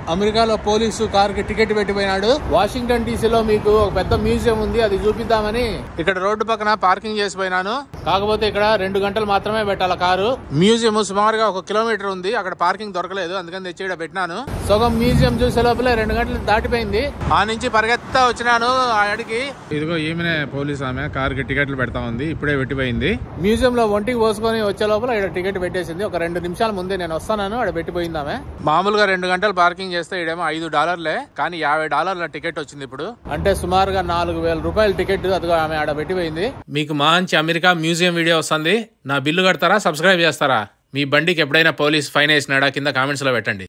అమెరికాలో police car కి ticket పెట్టిపోయినాడు వాషింగ్టన్ డీసీలో మీకు ఒక పెద్ద మ్యూజియం ఉంది అది చూపిద్దామని ఇక్కడ రోడ్డు పక్కన పార్కింగ్ చేసిపోయినాను కాకపోతే ఇక్కడ రెండు గంటలు మాత్రమే పెట్టాలి కారు మ్యూజియం సుమారుగా ఒక కిలోమీటర్ ఉంది అక్కడ పార్కింగ్ దొరకలేదు అందుకని తెచ్చి ఇక్కడ పెట్టినాను సగం మ్యూజియం చూసే లోపలే రెండు గంటలు దాటిపోయింది ఆ నుంచి పరిగెత్తా వచ్చినాను ఆ అడిగి ఇదిగో ఈమెనే పోలీస్ ఆమె కార్ కి టికెట్లు పెడతా ఉంది ఇప్పుడే పెట్టిపోయింది మ్యూజియం లో ఒంటికి పోసుకొని వచ్చే లోపల ఇక్కడ టికెట్ పెట్టేసింది ఒక రెండు నిమిషాల ముందే నేను వస్తాను అక్కడ పెట్టిపోయింది ఆమె మామూలుగా రెండు గంటలు పార్కింగ్ చేస్తే ఇడేమో ఐదు డాలర్లే కానీ యాభై డాలర్ల టికెట్ వచ్చింది ఇప్పుడు అంటే సుమారుగా నాలుగు వేల రూపాయల టికెట్ అదిగో ఆమె ఆడ పెట్టిపోయింది మీకు మంచి అమెరికా మ్యూజియం వీడియో వస్తుంది నా బిల్లు కడతారా సబ్స్క్రైబ్ చేస్తారా మీ బండికి ఎప్పుడైనా పోలీస్ ఫైన్ వేసినాడా కింద కామెంట్స్ లో పెట్టండి